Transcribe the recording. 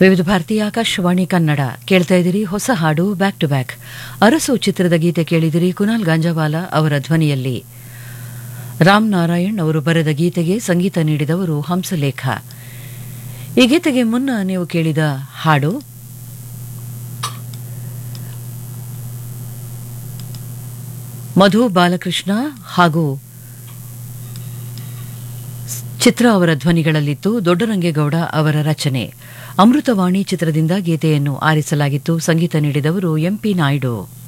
ವಿವಿಧ ಭಾರತೀಯ ಆಕಾಶವಾಣಿ ಕನ್ನಡ ಕೇಳ್ತಾ ಇದ್ದೀರಿ ಹೊಸ ಹಾಡು ಬ್ಯಾಕ್ ಟು ಬ್ಯಾಕ್ ಅರಸು ಚಿತ್ರದ ಗೀತೆ ಕೇಳಿದಿರಿ ಕುನಾಲ್ ಗಾಂಜಾವಾಲ ಅವರ ಧ್ವನಿಯಲ್ಲಿ ರಾಮ್ ನಾರಾಯಣ್ ಅವರು ಬರೆದ ಗೀತೆಗೆ ಸಂಗೀತ ನೀಡಿದವರು ಹಂಸಲೇಖ ಈ ಗೀತೆಗೆ ಮುನ್ನ ನೀವು ಕೇಳಿದ ಹಾಡು ಮಧು ಬಾಲಕೃಷ್ಣ ಹಾಗೂ ಚಿತ್ರ ಅವರ ಧ್ವನಿಗಳಲ್ಲಿತ್ತು ದೊಡ್ಡರಂಗೇಗೌಡ ಅವರ ರಚನೆ ಅಮೃತವಾಣಿ ಚಿತ್ರದಿಂದ ಗೀತೆಯನ್ನು ಆರಿಸಲಾಗಿತ್ತು ಸಂಗೀತ ನೀಡಿದವರು ಎಂಪಿ ನಾಯ್ಡು